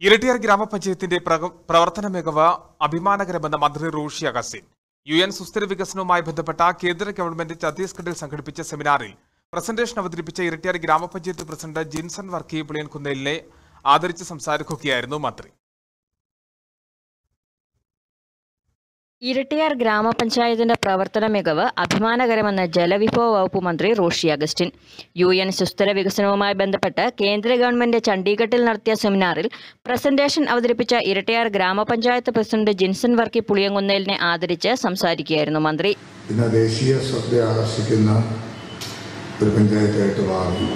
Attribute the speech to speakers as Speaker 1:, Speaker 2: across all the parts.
Speaker 1: ഇരട്ടിയാർ ഗ്രാമപഞ്ചായത്തിന്റെ പ്രക- പ്രവർത്തന മികവ് അഭിമാനകരമെന്ന് മന്ത്രി റൂഷി അഗസ്റ്റിൻ യു എൻ സുസ്ഥിര വികസനവുമായി ബന്ധപ്പെട്ട കേന്ദ്ര ഗവൺമെന്റ് ഛത്തീസ്ഗഡിൽ സംഘടിപ്പിച്ച സെമിനാറിൽ പ്രസന്റേഷൻ അവതരിപ്പിച്ച ഇരട്ടിയാർ ഗ്രാമപഞ്ചായത്ത് പ്രസിഡന്റ് ജിൻസൺ വർക്കി പുളിയൻകുന്നേലിനെ ആദരിച്ച് സംസാരിക്കുകയായിരുന്നു മന്ത്രി
Speaker 2: ഇരട്ടിയാർ ഗ്രാമപഞ്ചായത്തിന്റെ പ്രവർത്തന മികവ് അഭിമാനകരമെന്ന് ജലവിഭവ വകുപ്പ് മന്ത്രി റോഷി അഗസ്റ്റിൻ യു എൻ സുസ്ഥിര വികസനവുമായി ബന്ധപ്പെട്ട് കേന്ദ്ര ഗവൺമെന്റ് ചണ്ഡീഗഡിൽ നടത്തിയ സെമിനാറിൽ പ്രസന്റേഷൻ അവതരിപ്പിച്ച ഇരട്ടിയാർ ഗ്രാമപഞ്ചായത്ത് പ്രസിഡന്റ് ജിൻസൺ വർക്കി പുളിയങ്കുന്നേലിനെ ആദരിച്ച് സംസാരിക്കുകയായിരുന്നു മന്ത്രി
Speaker 3: ഇന്ന് ദേശീയ ശ്രദ്ധ ആകർഷിക്കുന്ന ഒരു പഞ്ചായത്തായിട്ട് മാറുന്നു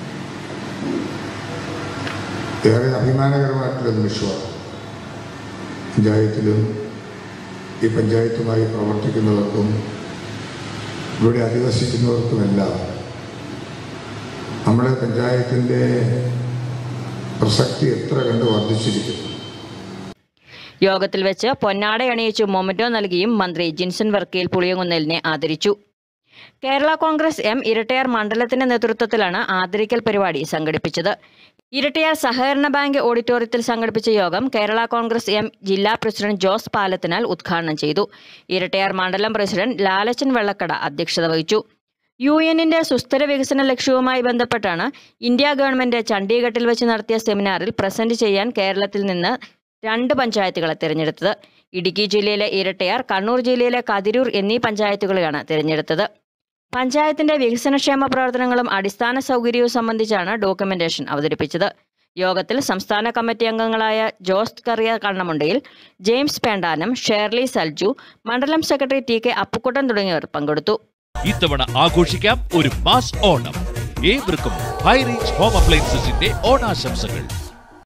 Speaker 3: ഏറെ അഭിമാനകരമായിട്ടുള്ള നിമിഷമാണ് പഞ്ചായത്തിലും ഈ പഞ്ചായത്തുമായി പ്രവർത്തിക്കുന്നവർക്കും ഇവിടെ അധിവസിക്കുന്നവർക്കുമെല്ലാം നമ്മുടെ പഞ്ചായത്തിൻ്റെ പ്രസക്തി എത്ര കണ്ട് വർദ്ധിച്ചിരിക്കുന്നു
Speaker 2: യോഗത്തിൽ വെച്ച് പൊന്നാട അണിയിച്ചു മൊമറ്റോ നൽകിയും മന്ത്രി ജിൻസൺ വർക്കിയിൽ പുളിയങ്കുന്നേലിനെ ആദരിച്ചു കേരള കോൺഗ്രസ് എം ഇരട്ടയാർ മണ്ഡലത്തിന്റെ നേതൃത്വത്തിലാണ് ആദരിക്കൽ പരിപാടി സംഘടിപ്പിച്ചത് ഇരട്ടയാർ സഹകരണ ബാങ്ക് ഓഡിറ്റോറിയത്തിൽ സംഘടിപ്പിച്ച യോഗം കേരള കോൺഗ്രസ് എം ജില്ലാ പ്രസിഡന്റ് ജോസ് പാലത്തിനാൽ ഉദ്ഘാടനം ചെയ്തു ഇരട്ടയാർ മണ്ഡലം പ്രസിഡന്റ് ലാലച്ചൻ വെള്ളക്കട അധ്യക്ഷത വഹിച്ചു യു എന്നിന്റെ സുസ്ഥിര വികസന ലക്ഷ്യവുമായി ബന്ധപ്പെട്ടാണ് ഇന്ത്യ ഗവൺമെന്റ് ചണ്ഡീഗഡിൽ വെച്ച് നടത്തിയ സെമിനാറിൽ പ്രസന്റ് ചെയ്യാൻ കേരളത്തിൽ നിന്ന് രണ്ട് പഞ്ചായത്തുകളെ തിരഞ്ഞെടുത്തത് ഇടുക്കി ജില്ലയിലെ ഇരട്ടയാർ കണ്ണൂർ ജില്ലയിലെ കതിരൂർ എന്നീ പഞ്ചായത്തുകളെയാണ് തിരഞ്ഞെടുത്തത് പഞ്ചായത്തിന്റെ വികസനക്ഷേമ പ്രവർത്തനങ്ങളും അടിസ്ഥാന സൗകര്യവും സംബന്ധിച്ചാണ് ഡോക്യുമെന്റേഷൻ അവതരിപ്പിച്ചത് യോഗത്തിൽ സംസ്ഥാന കമ്മിറ്റി അംഗങ്ങളായ ജോസ് കറിയ കണ്ണമുണ്ടയിൽ ജെയിംസ് പേണ്ടാനം ഷേർലി സൽജു മണ്ഡലം സെക്രട്ടറി ടി കെ അപ്പുക്കുട്ടൻ തുടങ്ങിയവർ പങ്കെടുത്തു
Speaker 4: ഇത്തവണ ആഘോഷിക്കാം ഒരു മാസ് ഓണം ഏവർക്കും ഹൈ റേഞ്ച് ഹോം അപ്ലയൻസസിന്റെ ഓണാശംസകൾ